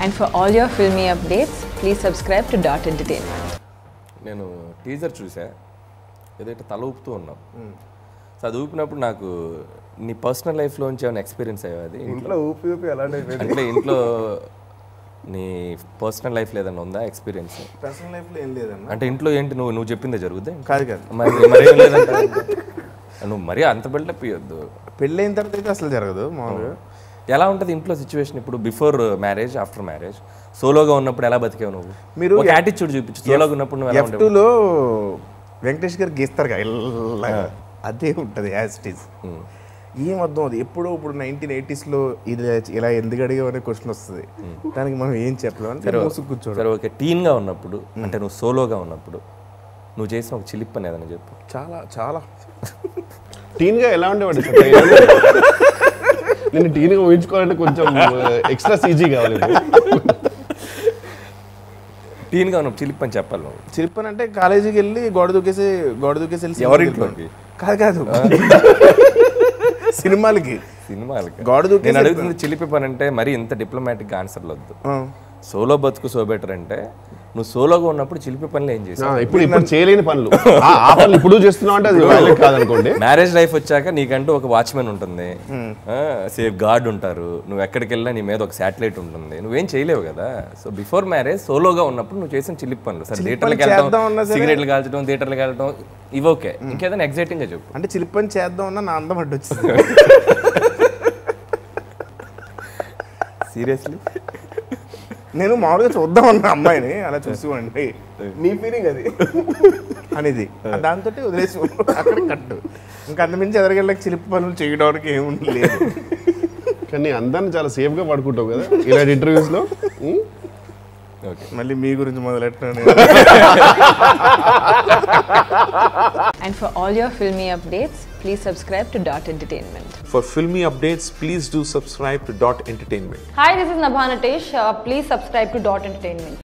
And for all your filmy updates, please subscribe to Dot Entertainment. నేను teaser చూసా ఏదైతే తల ఊపుతూ ఉన్నాం సో అది ఊపినప్పుడు నాకు నీ పర్సనల్ లైఫ్లోంచి ఏమైనా ఎక్స్పీరియన్స్ అయ్యా అది ఇంట్లో ఊపి ఊపి అలానే అంటే ఇంట్లో నీ పర్సనల్ లైఫ్ లేదన్నా ఉందా ఎక్స్పీరియన్స్ పర్సనల్ లైఫ్లో ఏం లేదన్న అంటే ఇంట్లో ఏంటి నువ్వు నువ్వు చెప్పిందే జరుగుద్ది కాదు కాదు మరి మరి ఏం లేదంట నువ్వు మరీ అంత బిల్డప్ ఇవ్వద్దు పెళ్ళైన తర్వాత అయితే అసలు జరగదు మామూలుగా ఎలా ఉంటుంది ఇంట్లో సిచ్యువేషన్ ఇప్పుడు బిఫోర్ మ్యారేజ్ ఆఫ్టర్ మ్యారేజ్ సోలోగా ఉన్నప్పుడు ఎలా బతికావు నువ్వు మీరు ఒక యాటిట్యూడ్ చూపించు సోలోగా ఉన్నప్పుడు నువ్వు ఎలా ఎఫ్ ఉండేవు టూలో వెంకటేష్ గారు గీస్తారు కదా ఇలాగా అదే ఉంటుంది యాజ్ ఇట్ ఈస్ ఏం అర్థం అది ఎప్పుడో ఇప్పుడు నైన్టీన్ ఎయిటీస్లో ఇది ఇలా ఎందుకు అడిగావు అనే క్వశ్చన్ వస్తుంది దానికి మనం ఏం చెప్పలేం అంటే మూసుకు కూర్చోడు సరే ఓకే టీన్గా ఉన్నప్పుడు అంటే నువ్వు సోలోగా ఉన్నప్పుడు నువ్వు చేసిన ఒక చిలిప్ అని ఏదైనా చెప్పు చాలా చాలా టీన్గా ఎలా ఉండేవాడు నేను టీన్గా ఊహించుకోవాలంటే కొంచెం ఎక్స్ట్రా సీజీ కావాలి టీన్గా ఉన్నప్పుడు చిలిప్ అని చెప్పాలి నువ్వు చిరిపని అంటే కాలేజీకి వెళ్ళి గోడ దూకేసి గోడ దూకేసి వెళ్ళి ఎవరింట్లోకి? కాదు కాదు సినిమాలకి సినిమాలకి గోడ దూకేసి నేను అడుగుతుంది చిలిపి పని అంటే మరీ ఇంత డిప్లొమాటిక్ ఆన్సర్లు వద్దు ఆ. సోలో బతుకు సో బెటర్ అంటే నువ్వు సోలోగా ఉన్నప్పుడు చిలిపి పనులు ఏం చేసావు ఇప్పుడు ఇప్పుడు చేయలేని పనులు ఆ ఆ పనులు ఇప్పుడు చేస్తున్నావు అంటే అది valid కాదనుకోండి మ్యారేజ్ లైఫ్ వచ్చాక నీకంటూ ఒక వాచ్మెన్ ఉంటుంది సేఫ్ గార్డ్ ఉంటారు నువ్వు ఎక్కడికి వెళ్ళినా నీ మీద ఒక శాటిలైట్ ఉంటుంది నువ్వేం చేయలేవు కదా సో బిఫోర్ మ్యారేజ్ సోలోగా ఉన్నప్పుడు నువ్వు చేసిన చిలిప్ పనులు సరే థియేటర్కి చేద్దాం అన్నా వెళ్ళడం సరే- సిగరెట్లు కాల్చడం థియేటర్కి వెళ్ళడం ఇవి ఓకే ఇంకేదైనా ఎగ్జైటింగ్ గా చెప్పు అంటే చిలిపని చేద్దాం అన్న నా అందం అడ్డు వచ్చింది సీరియస్లీ నేను మామూలుగా చూద్దాం అన్న అమ్మాయిని అలా చూసుకోండి నీ ఫీలింగ్ అది అనేది దాంతో వదిలేసి అక్కడ కట్టు ఇంకా అంతమించి ఎదరికెళ్ళకి చిలిపి పనులు చేయడానికి ఏముంది లేదు కానీ అందాన్ని చాలా సేఫ్గా పడుకుంటావు కదా ఇలాంటి ఇంటర్వ్యూస్లో ఓకే మళ్ళీ మీ గురించి మొదలెట్టాను And for all your filmy updates, please subscribe to Dot Entertainment. For filmy updates, please do subscribe to Dot Entertainment. Hi, this is Nabha Natesh. Uh, please subscribe to Dot Entertainment.